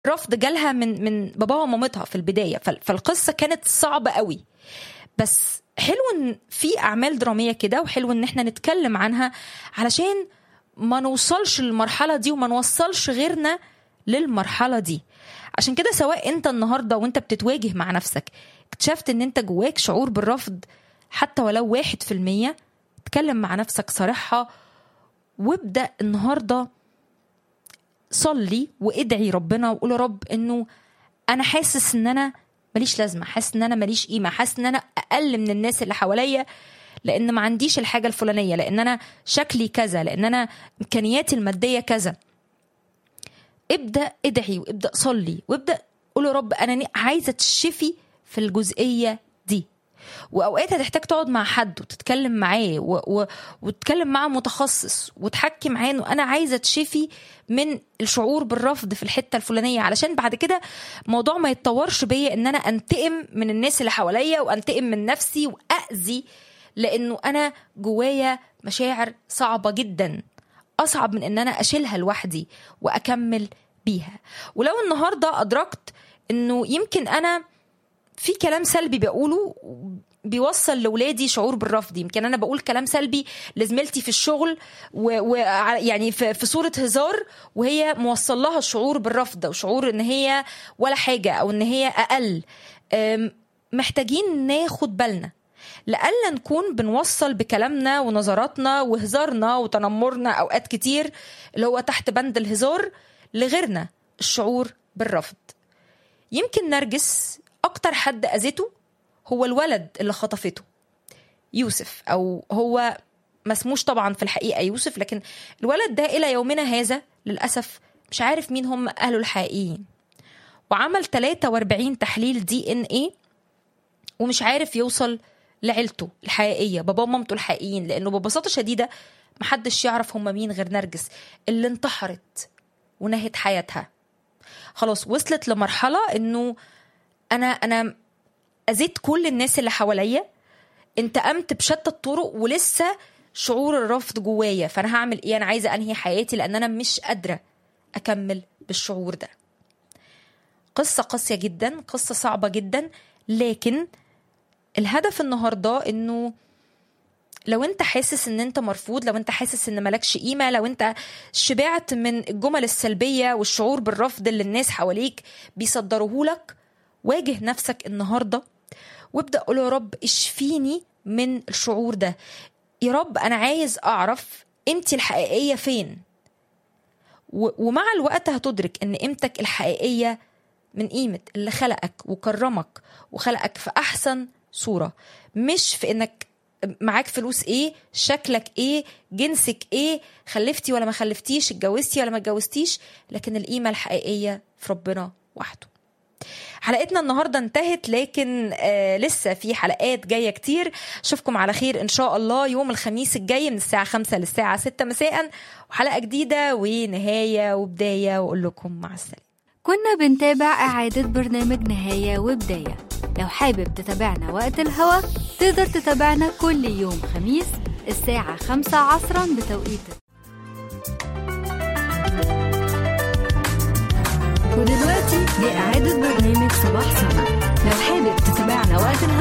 رفض جالها من من باباها ومامتها في البدايه فال- فالقصه كانت صعبه قوي بس حلو ان في اعمال دراميه كده وحلو ان احنا نتكلم عنها علشان ما نوصلش للمرحله دي وما نوصلش غيرنا للمرحله دي عشان كده سواء انت النهارده وانت بتتواجه مع نفسك اكتشفت ان انت جواك شعور بالرفض حتى ولو واحد في المية اتكلم مع نفسك صارحها وابدأ النهارده صلي وادعي ربنا وقول يا رب انه انا حاسس ان انا ماليش لازمه حاسس ان انا ماليش قيمه حاسس ان انا اقل من الناس اللي حواليا لان ما عنديش الحاجه الفلانيه لان انا شكلي كذا لان انا امكانياتي الماديه كذا ابدا ادعي وابدا صلي وابدا قول يا رب انا عايزه تشفي في الجزئيه دي واوقات هتحتاج تقعد مع حد وتتكلم معاه و... و... وتتكلم مع متخصص وتحكي معاه انه انا عايزه تشفي من الشعور بالرفض في الحته الفلانيه علشان بعد كده الموضوع ما يتطورش بيا ان انا انتقم من الناس اللي حواليا وانتقم من نفسي واذي لانه انا جوايا مشاعر صعبه جدا اصعب من ان انا اشيلها لوحدي واكمل بيها ولو النهارده ادركت انه يمكن انا في كلام سلبي بقوله بيوصل لاولادي شعور بالرفض يمكن انا بقول كلام سلبي لزميلتي في الشغل ويعني و... في... في صوره هزار وهي موصل لها الشعور بالرفض وشعور ان هي ولا حاجه او ان هي اقل أم... محتاجين ناخد بالنا لألا نكون بنوصل بكلامنا ونظراتنا وهزارنا وتنمرنا أوقات كتير اللي هو تحت بند الهزار لغيرنا الشعور بالرفض يمكن نرجس أكتر حد أذته هو الولد اللي خطفته يوسف أو هو ما اسموش طبعا في الحقيقة يوسف لكن الولد ده إلى يومنا هذا للأسف مش عارف مين هم أهله الحقيقيين وعمل 43 تحليل دي ان ايه ومش عارف يوصل لعيلته الحقيقيه بابا ومامته الحقيقيين لانه ببساطه شديده محدش يعرف هم مين غير نرجس اللي انتحرت ونهت حياتها خلاص وصلت لمرحله انه انا انا اذيت كل الناس اللي حواليا انتقمت بشتى الطرق ولسه شعور الرفض جوايا فانا هعمل ايه انا عايزه انهي حياتي لان انا مش قادره اكمل بالشعور ده قصه قاسيه جدا قصه صعبه جدا لكن الهدف النهارده انه لو انت حاسس ان انت مرفوض لو انت حاسس ان مالكش قيمه لو انت شبعت من الجمل السلبيه والشعور بالرفض اللي الناس حواليك بيصدروه لك واجه نفسك النهارده وابدا قول يا رب اشفيني من الشعور ده يا رب انا عايز اعرف انت الحقيقيه فين ومع الوقت هتدرك ان قيمتك الحقيقيه من قيمه اللي خلقك وكرمك وخلقك في احسن صوره مش في انك معاك فلوس ايه شكلك ايه جنسك ايه خلفتي ولا ما خلفتيش اتجوزتي ولا ما اتجوزتيش لكن القيمه الحقيقيه في ربنا وحده حلقتنا النهارده انتهت لكن آه لسه في حلقات جايه كتير اشوفكم على خير ان شاء الله يوم الخميس الجاي من الساعه 5 للساعه 6 مساء وحلقه جديده ونهايه وبدايه واقول لكم مع السلامه كنا بنتابع إعادة برنامج نهاية وبداية لو حابب تتابعنا وقت الهوا تقدر تتابعنا كل يوم خميس الساعة خمسة عصرا بتوقيت ودلوقتي لإعادة برنامج صباح سما لو حابب تتابعنا وقت الهوا